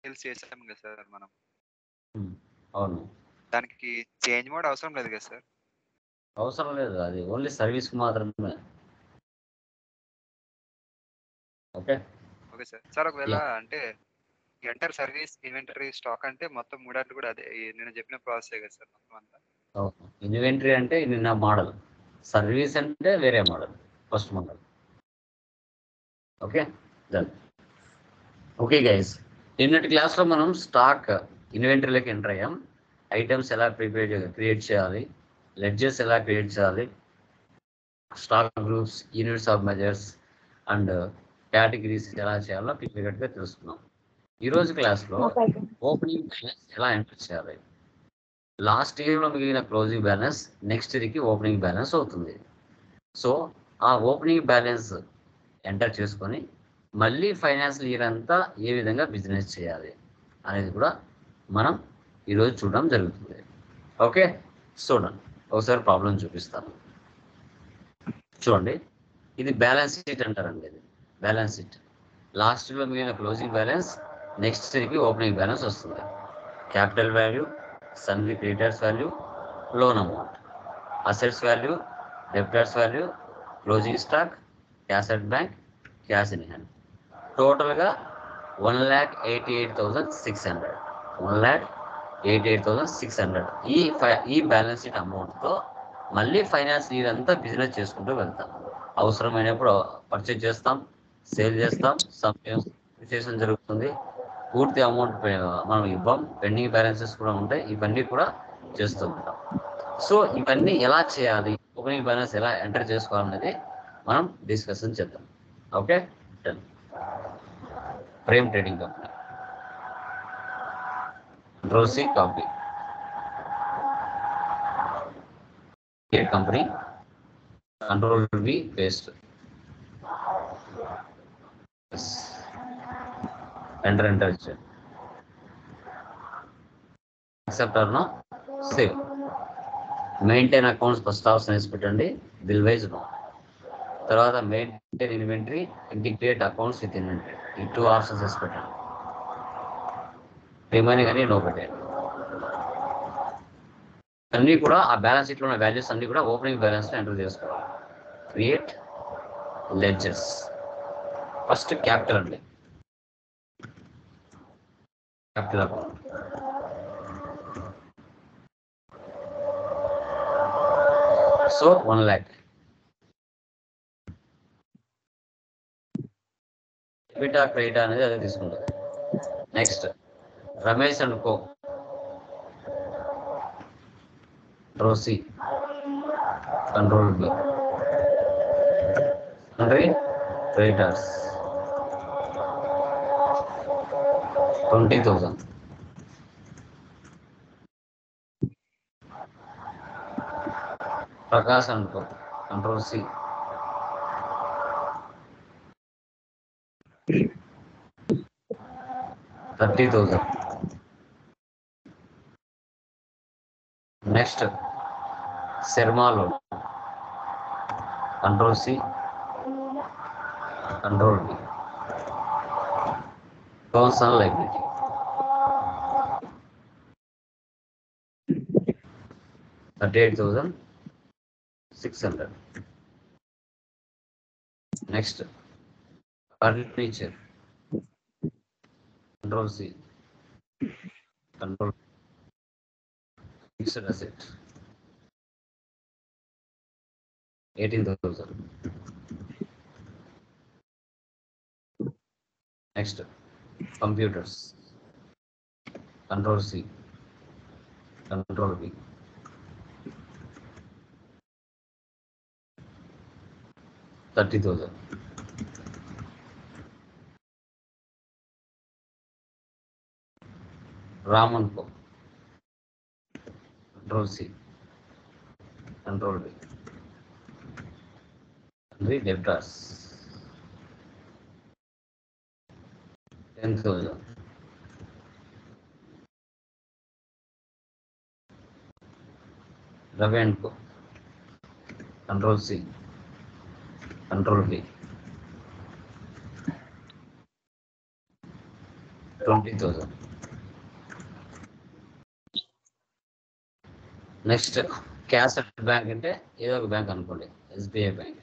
Details చేసాం కదా sir మనం ఉమ్, అవును దానికి చేంజ్ మోడ్ అవసరం లేదు కదా సార్ అవసరం లేదు అది ఓన్లీ సర్వీస్కి మాత్రమే ఓకే ఓకే సార్ సార్ ఒకవేళ అంటే ఎంటర్ సర్వీస్ ఇన్వెంటరీ స్టాక్ అంటే మొత్తం మూడాట్లు కూడా అదే ఈ నేను చెప్పిన ప్రాసెస్ కదా సార్ మొత్తం అంతా ఇన్వెంటరీ అంటే నిన్న మోడల్ సర్వీస్ అంటే వేరే model first model okay done okay guys నిన్నటి క్లాస్లో మనం స్టాక్ ఇన్వెంటరీలోకి ఎంటర్ అయ్యాం ఐటమ్స్ ఎలా ప్రిపేర్ క్రియేట్ చేయాలి లెడ్జెస్ ఎలా క్రియేట్ చేయాలి stock groups units of measures and categories ఎలా చేయాలో క్లియర్గా తెలుసుకున్నాం ఈరోజు క్లాస్లో ఓపెనింగ్ బ్యాలెన్స్ ఎలా ఎంటర్ చేయాలి లాస్ట్ ఇయర్లో మిగిలిన క్లోజింగ్ బ్యాలెన్స్ నెక్స్ట్ ఇయర్కి ఓపెనింగ్ బ్యాలెన్స్ అవుతుంది సో ఆ ఓపెనింగ్ బ్యాలెన్స్ ఎంటర్ చేసుకొని మళ్ళీ ఫైనాన్షియల్ ఇయర్ అంతా ఏ విధంగా బిజినెస్ చేయాలి అనేది కూడా మనం ఈరోజు చూడడం జరుగుతుంది ఓకే చూడండి ఒకసారి ప్రాబ్లం చూపిస్తాను చూడండి ఇది బ్యాలెన్స్ షీట్ అంటారండి ఇది బ్యాలెన్స్ షీట్ లాస్ట్ ఇయర్లో మిగిలిన క్లోజింగ్ బ్యాలెన్స్ నెక్స్ట్ ఇయర్కి ఓపెనింగ్ బ్యాలెన్స్ వస్తుంది క్యాపిటల్ వాల్యూ సన్వి creditors value loan amount assets value debtors value closing stock cash at bank cash in hand టోటల్గా one lakh eighty eight thousand six hundred one lakh eighty eight thousand six hundred ఈ ఫై ఈ balance sheet అమౌంట్తో మళ్ళీ finance year అంతా business చేసుకుంటూ వెళ్తాం అవసరమైనప్పుడు purchase చేస్తాం సేల్ చేస్తాం సమ్ జరుగుతుంది పూర్తి అమౌంట్ మనం ఇవ్వం పెండింగ్ బ్యాలెన్సెస్ కూడా ఉంటాయి ఇవన్నీ కూడా చేస్తూ ఉంటాం సో ఇవన్నీ ఎలా చేయాలి ఓపెనింగ్ బ్యాలెన్స్ ఎలా ఎంటర్ చేసుకోవాలనేది మనం డిస్కషన్ చేద్దాం okay done Prem trading company రోసీ copy company control V paste enter enter ఇచ్చాను accept no save maintain accounts first option వేసి పెట్టండి బిల్ వైజ్ నో తర్వాత maintain inventory integrate accounts with inventory ఈ టూ ఆప్షన్స్ వేసి పెట్టండి రిమైనింగ్ అని నో పెట్టండి అన్నీ కూడా ఆ బ్యాలెన్స్ షీట్లో ఉన్న వాల్యూస్ అన్నీ కూడా ఓపెనింగ్ బ్యాలెన్స్లో ఎంటర్ చేసుకోవాలి క్రియేట్ లెడ్జెస్ ఫస్ట్ క్యాపిటల్ అండి capital account so one lakh డెబిటా క్రెడిట్ అనేది అదే తీసుకుంటుంది నెక్స్ట్ రమేష్ అండ్ కో రోసి కంట్రోల్ బి అంటే క్రెడిటర్స్ ట్వంటీ థౌజండ్ ప్రకాశ్ అనుకో control C thirty thousand next శర్మాలో control C control B counsel library thirty eight thousand six hundred next furniture control C control fixed asset eighteen thousand next computers control C control B thirty thousand Raman co control C control B the debtors ten thousand Ravi and co control C control B twenty thousand next cash bank అంటే ఏదో ఒక bank అనుకోండి SBI bank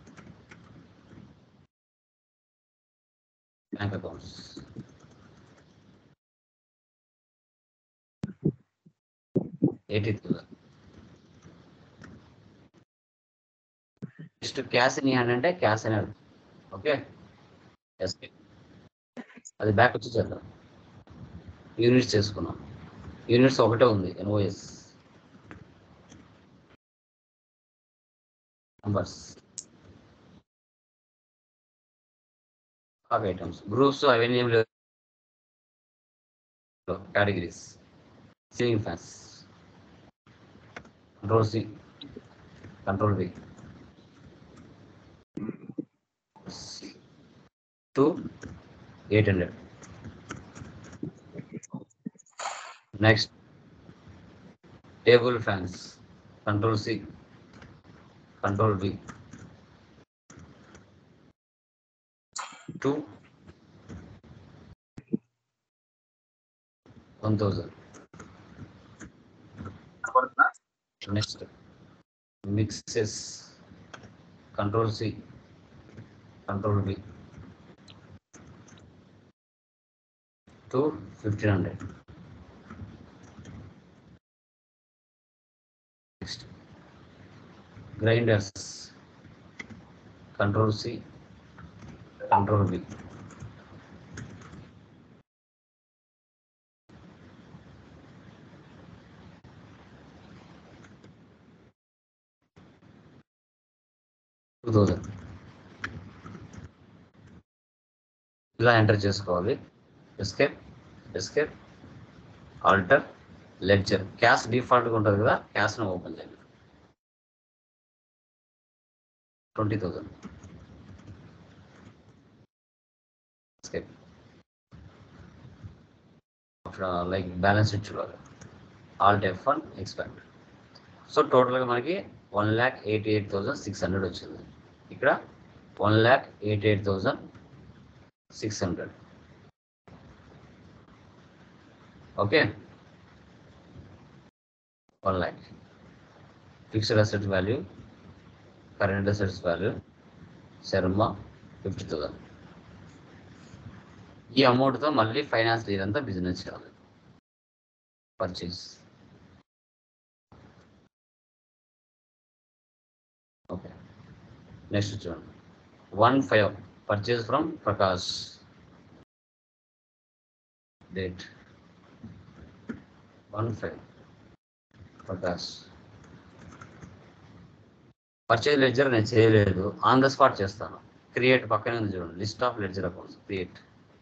bank accounts eighty thousand next cash in hand అంటే cash అని అర్థం okay SK అది back వచ్చి చేద్దాం యూనిట్స్ చేసుకున్నాం యూనిట్స్ ఒకటే ఉంది NOS numbers of items groups అవన్నీ ఏం లేదు categories ceiling fans control C control B two eight hundred next table fans control C control B two one thousand next mixes control C control B two fifteen hundred next grinders control C control B two thousand ఇలా enter చేసుకోవాలి escape escape alter ledger cash డిఫాల్ట్గా ఉంటుంది కదా క్యాష్ను open చేయండి twenty thousand escape like balance sheet చూడాలి Alt F one expand so టోటల్గా మనకి one lakh eighty eight thousand six hundred వచ్చింది ఇక్కడ one lakh eighty eight thousand six hundred okay one lakh fixed asset value current assets value Sharma fifty thousand ఈ అమౌంట్తో మళ్ళీ finance year అంతా business చేయాలి పర్చేస్ ఓకే నెక్స్ట్ చూడండి one five purchase from Prakash date one five Prakash purchase ledger నేను చేయలేదు on the spot చేస్తాను create పక్కనే ఉంది చూడండి list of ledger accounts create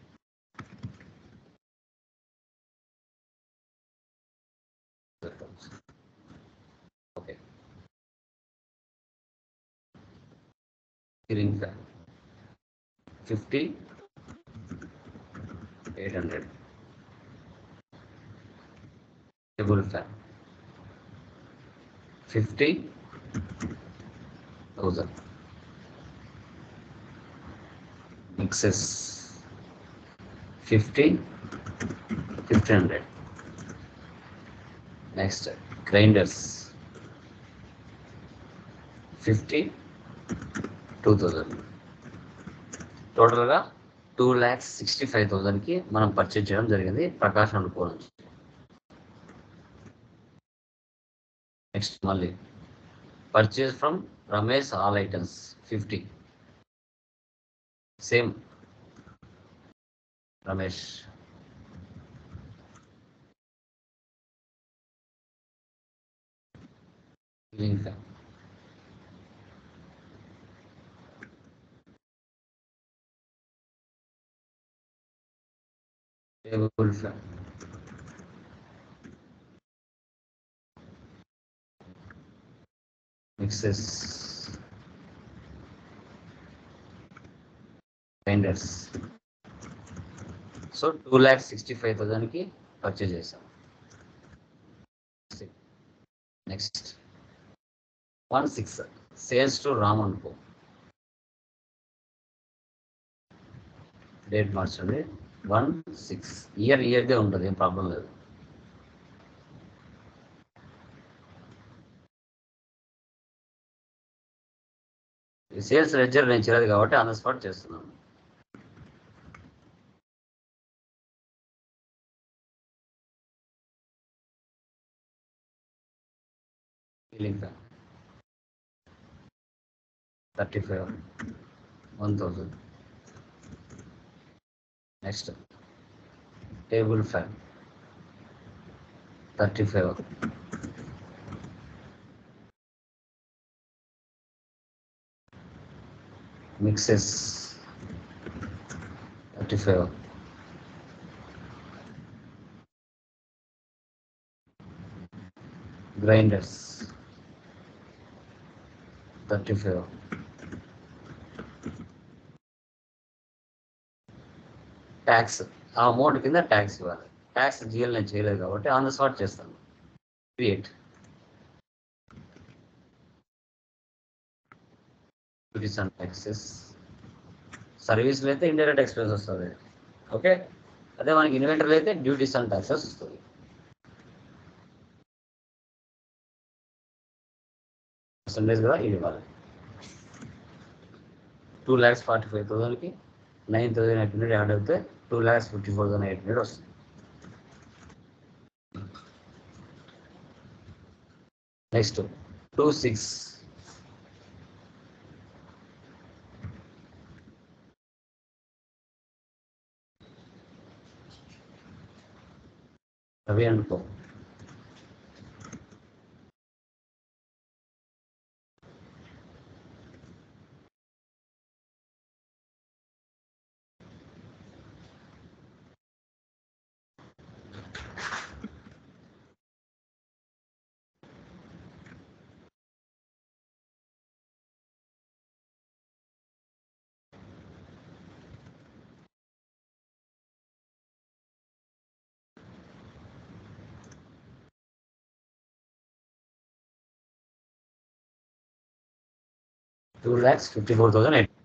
okay ceiling fan fifty eight hundred table fan fifty thousand mixes fifty fifty hundred next grinders fifty two thousand టోటల్గా two lakhs sixty five థౌజండ్కి మనం purchase చేయడం జరిగింది ప్రకాష్ అనుకో నుంచి నెక్స్ట్ మళ్ళీ purchase from Ramesh all items fifty same Ramesh ceiling fan. Table fan. Mixes. Grinders. So two lakhs sixty five థౌజండ్కి purchase చేసాం next one six sales to Ram అనుకో డేట్ మార్చండి వన్ సిక్స్ ఇయర్ ఇయర్దే ఉంటుంది ఏం ప్రాబ్లం లేదు సేల్స్ లెడ్జర్ నేను చేయలేదు కాబట్టి ఆన్ ద స్పాట్ చేస్తున్నాను ceiling fan thirty five one thousand next table fan thirty five mixes thirty five grinders thirty five tax ఆ అమౌంట్ కింద ట్యాక్స్ ఇవ్వాలి ట్యాక్స్ జిఎల్ నేను చేయలేదు కాబట్టి ఆన్ ద స్పాట్ చేస్తాను క్రియేట్ డ్యూటీస్ అండ్ ట్యాక్సెస్ సర్వీస్లో అయితే ఇండైరెక్ట్ ఎక్స్పెన్స్ వస్తుంది ఓకే అదే మనకి ఇన్వెంటర్లో అయితే డ్యూటీస్ అండ్ ట్యాక్సెస్ వస్తుంది పర్సంటేజ్ కూడా ఇది ఇవ్వాలి టూ ల్యాక్స్ ఫార్టీ ఫైవ్ థౌసండ్కి nine thousand eight hundred add అవుతే two lakhs fifty four thousand eight hundred వస్తుంది నెక్స్ట్ టూ సిక్స్ రవి అనుకో two lakhs fifty four thousand eight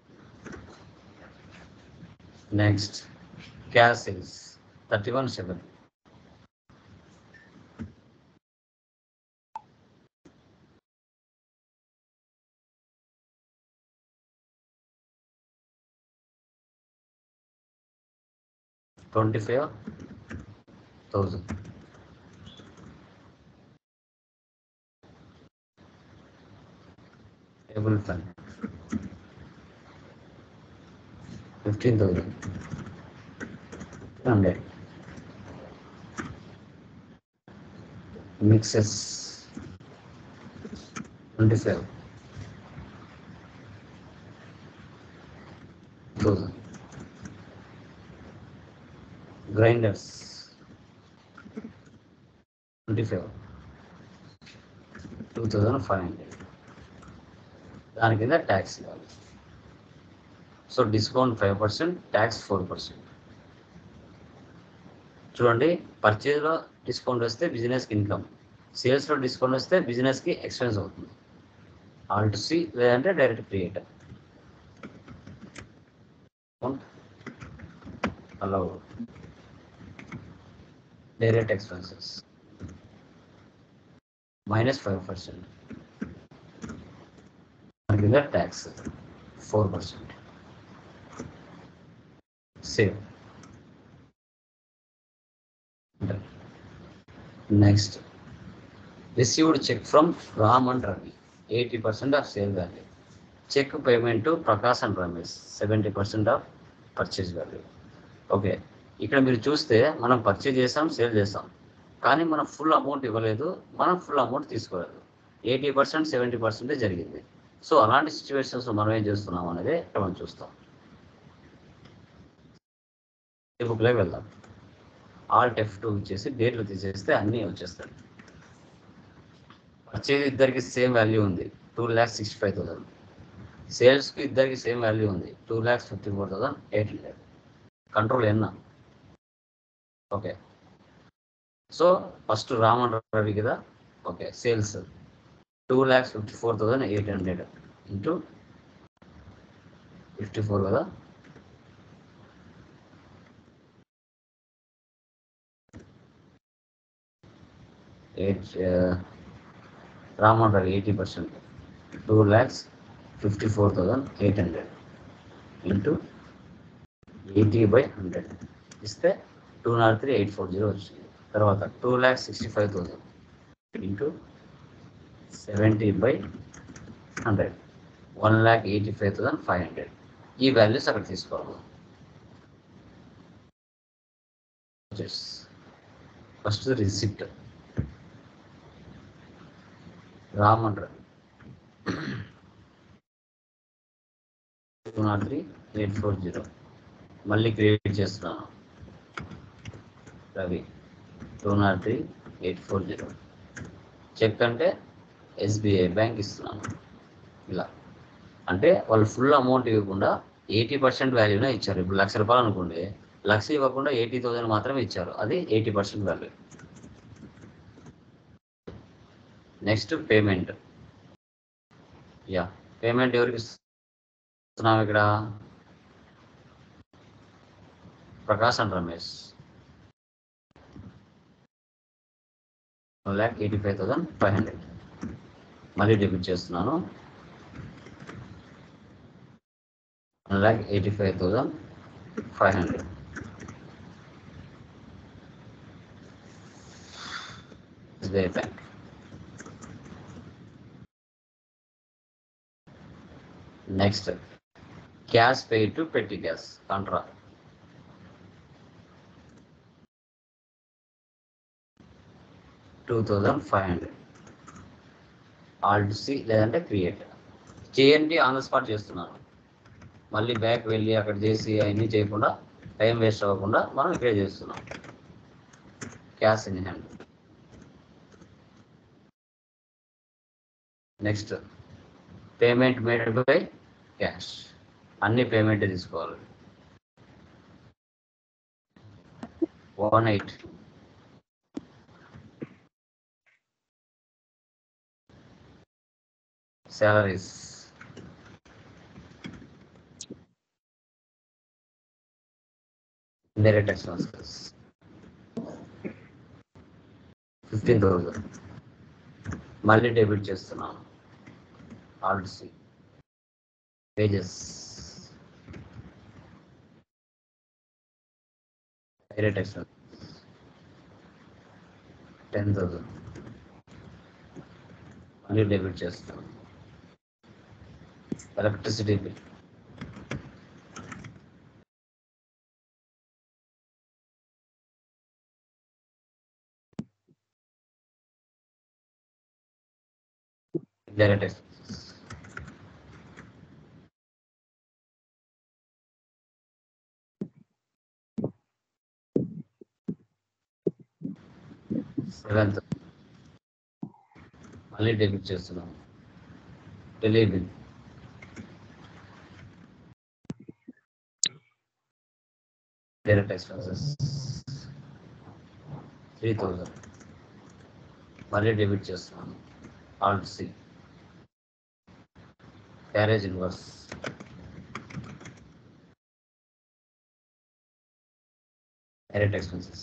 next cash sales thirty one seven twenty five thousand table fan fifteen thousand hundred mixes twenty five thousand grinders twenty five two thousand five hundred దాని కింద tax ఇవ్వాలి so discount five percent tax four percent చూడండి పర్చేజ్లో discount వస్తే బిజినెస్కి income సేల్స్లో discount వస్తే బిజినెస్కి ఎక్స్పెన్స్ అవుతుంది ఆల్ టు సి లేదంటే డైరెక్ట్ క్రియేటర్ అలా direct expenses minus five percent కింద tax four percent save next received cheque from Ram and Ravi eighty percent of sale value cheque payment to Prakash and Ramesh seventy percent of purchase value okay ఇక్కడ మీరు చూస్తే మనం purchase చేసాం sale చేసాం కానీ మనం full amount ఇవ్వలేదు మనం ఫుల్ అమౌంట్ తీసుకోలేదు ఎయిటీ పర్సెంట్ సెవెంటీ పర్సెంటే జరిగింది సో అలాంటి సిచ్యువేషన్స్ మనం ఏం చేస్తున్నాం అనేది ఇక్కడ మనం చూస్తాం ఈ బుక్లోకి వెళ్దాం ఆల్ట్ ఎఫ్ టూ ఇచ్చేసి డేట్లు తీసేస్తే అన్నీ వచ్చేస్తాయి పర్చేజ్ ఇద్దరికి సేమ్ వాల్యూ ఉంది two lakhs sixty five thousand సేల్స్కి ఇద్దరికి సేమ్ వాల్యూ ఉంది two lakhs fifty four thousand eight hundred control ఎన్న okay so first Raman Ravi కదా okay sales two lakhs fifty four thousand eight hundred into fifty four కదా ఎయిట్ రామంటారు eighty percent two lakhs fifty four thousand eight hundred into eighty by hundred ఇస్తే two nought three eight four zero వచ్చింది తర్వాత two lakhs sixty five thousand into seventy by hundred one lakh eighty five thousand five hundred ఈ values అక్కడ తీసుకోవాలి first receipt రామంటారు two nought three eight four zero మళ్ళీ create చేస్తున్నాను Ravi two nought three eight four zero cheque అంటే SBI bank ఇస్తున్నాను ఇలా అంటే వాళ్ళు ఫుల్ అమౌంట్ ఇవ్వకుండా ఎయిటీ పర్సెంట్ వాల్యూనే ఇచ్చారు ఇప్పుడు లక్ష రూపాయలు అనుకోండి లక్ష ఇవ్వకుండా ఎయిటీ థౌసండ్ మాత్రమే ఇచ్చారు అది eighty percent value next payment yeah payment ఎవరికి ఇస్తున్నాం ఇక్కడ Prakash and Ramesh one lakh eighty five thousand five hundred మళ్ళీ డెబిట్ చేస్తున్నాను one lakh eighty five thousand five hundred SBI bank next cash pay to petty cash contra two thousand five hundred Alt C లేదంటే create చేయండి on the spot చేస్తున్నాను మళ్ళీ back వెళ్ళి అక్కడ చేసి అవన్నీ చేయకుండా టైం వేస్ట్ అవ్వకుండా మనం ఇక్కడే చేస్తున్నాం cash in hand next payment made by cash అన్ని పేమెంట్ తీసుకోవాలి one eight salaries indirect expenses fifteen thousand మళ్ళీ డెబిట్ చేస్తున్నాను Alt C wages direct expense ten thousand మళ్ళీ డెబిట్ చేస్తున్నాను electricity bill direct expenses seventh మళ్ళీ డెబిట్ చేస్తున్నాను tele bill direct expenses three thousand మళ్ళీ debit చేస్తున్నాను Alt C carriage inwards direct expenses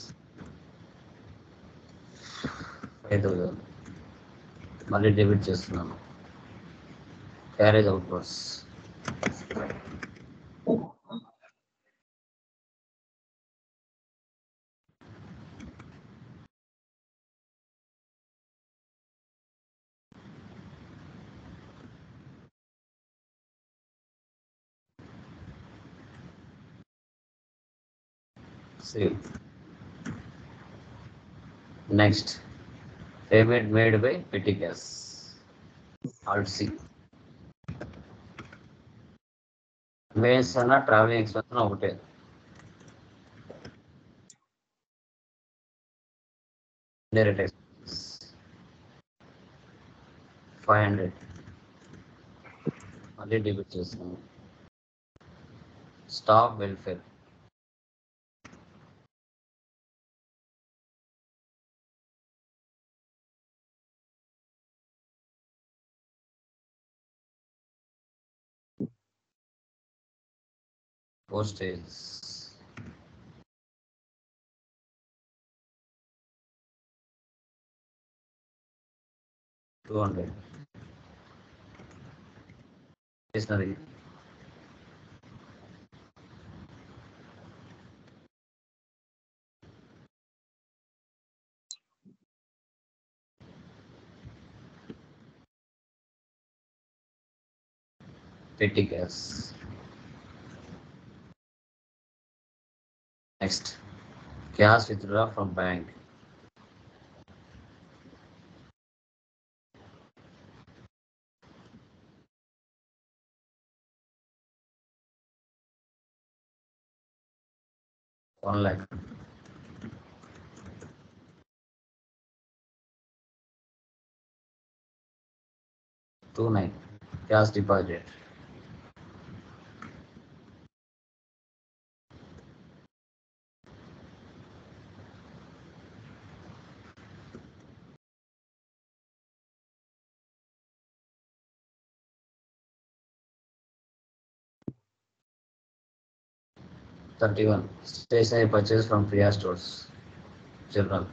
five thousand మళ్ళీ debit చేస్తున్నాను carriage outwards save next payment made by petty cash alt c conveyance అన్న travelling expense అన్న ఒకటే direct expense five hundred మళ్ళీ debit చేస్తున్నాను staff welfare postage two hundred చేసినది petty gas. Next, cash withdraw from bank. One lakh. Two nine, cash deposit. Thirty-one, stationery purchase from Priya stores. General.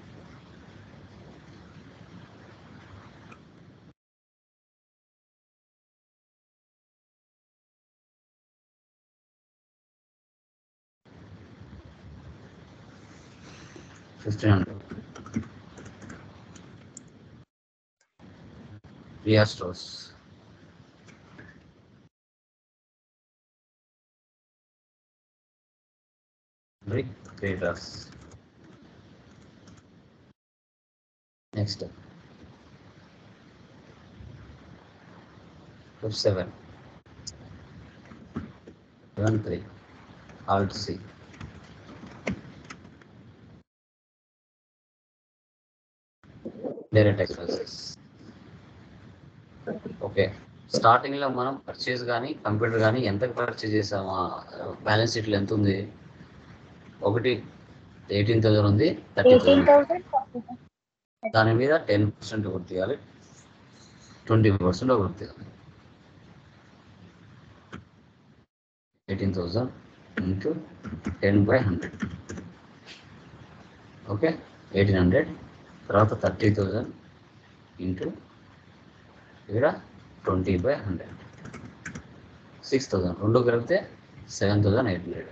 Fifteen hundred. Priya stores. Brick traders. Next. Step seven. One three. Alt C. Direct expenses. Okay starting లో మనం purchase కానీ computer కానీ ఎంతకు purchase చేసామా balance షీట్లో ఎంత ఉంది ఒకటి ఎయిటీన్ థౌసండ్ ఉంది థర్టీ ఎయిటీన్ థౌసండ్ థౌసండ్ దాని మీద టెన్ పర్సెంట్ ఒకటి తీయాలి ట్వంటీ పర్సెంట్ ఒకటి తీయాలి eighteen thousand into ten by hundred okay eighteen hundred తర్వాత థర్టీ థౌసండ్ ఇంటూ ఇక్కడ twenty by hundred six thousand రెండు కలిపితే seven thousand eight hundred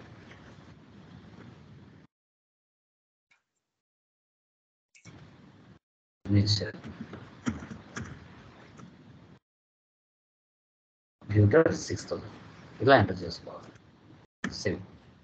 mixture computer six thousand ఇలా ఎంటర్ చేసుకోవాలి save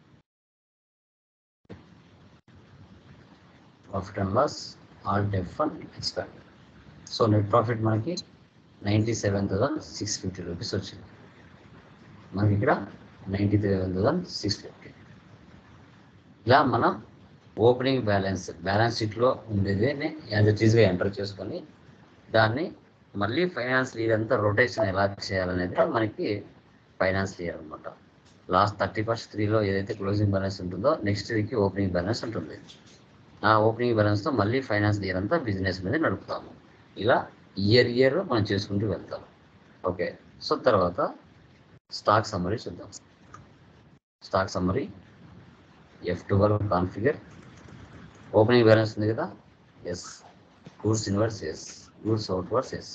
profit and loss Alt F and expand so net profit మనకి ninety seven thousand six fifty rupees వచ్చింది మనకి ఇక్కడ ninety seven thousand six fifty ఇలా మనం opening balance balance షీట్లో ఉండేది యాజ్ ఇట్ ఈస్గా ఎంటర్ చేసుకొని దాన్ని మళ్ళీ ఫైనాన్స్ లీడ్ అంతా రొటేషన్ ఎలా చేయాలనేది మనకి ఫైనాన్స్ లీడ్ అనమాట లాస్ట్ థర్టీ ఫస్ట్ త్రీలో ఏదైతే క్లోజింగ్ బ్యాలెన్స్ ఉంటుందో నెక్స్ట్ వీక్కి ఓపెనింగ్ బ్యాలెన్స్ ఉంటుంది ఆ ఓపెనింగ్ బ్యాలెన్స్తో మళ్ళీ ఫైనాన్స్ లీడ్ అంతా బిజినెస్ మీద నడుపుతాము ఇలా ఇయర్ ఇయర్ మనం చేసుకుంటూ వెళ్తాం ఓకే సో తర్వాత స్టాక్ సమ్మరీ చూద్దాం stock summary F twelve configure opening balance ఉంది కదా yes goods inwards yes goods outwards yes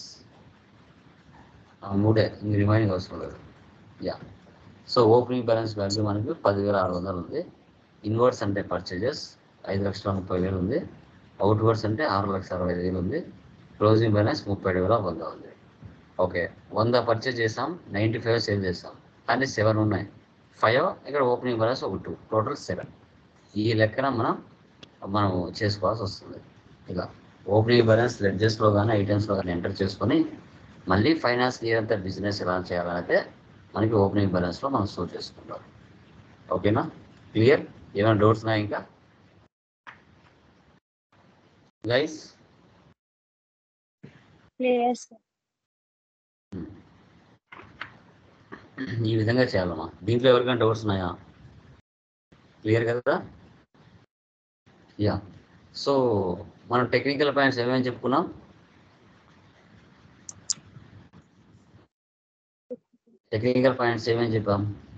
మూడే ఇంక రిమైనింగ్ అవసరం లేదు yeah so opening balance value మనకి పదివేల ఆరు వందలు ఉంది ఇన్వర్స్ అంటే పర్చేజెస్ ఐదు లక్షల ముప్పై వేలు ఉంది అవుట్వర్స్ అంటే ఆరు లక్షల అరవై ఐదు వేలు ఉంది క్లోజింగ్ బ్యాలెన్స్ ముప్పై ఏడు వేల వంద ఉంది ఓకే వంద పర్చేజ్ చేసాం నైంటీ ఫైవ్ సేల్ చేసాం కానీ సెవెన్ ఉన్నాయి ఫైవ్ ఇక్కడ ఓపెనింగ్ బ్యాలెన్స్ ఒక టూ టోటల్ సెవెన్ ఈ లెక్కన మనం మనం చేసుకోవాల్సి వస్తుంది ఇలా ఓపెనింగ్ బ్యాలెన్స్ లెడ్జెస్లో కానీ ఐటమ్స్లో కానీ ఎంటర్ చేసుకొని మళ్ళీ ఫైనాన్స్ ఇయర్ అంతా బిజినెస్ ఎలా చేయాలంటే మనకి ఓపెనింగ్ బ్యాలెన్స్లో మనం స్టోర్ చేసుకుంటాం ఓకేనా క్లియర్ ఏమైనా డౌట్స్ ఉన్నాయా ఇంకా గైస్ ప్లేయర్స్ ఈ విధంగా చేయాలమ్మా దీంట్లో ఎవరికైనా డౌట్స్ ఉన్నాయా క్లియర్ కదా యా సో మనం టెక్నికల్ పాయింట్స్ ఏమేమి చెప్పుకున్నాం టెక్నికల్ పాయింట్స్ ఏమేమి చెప్పాం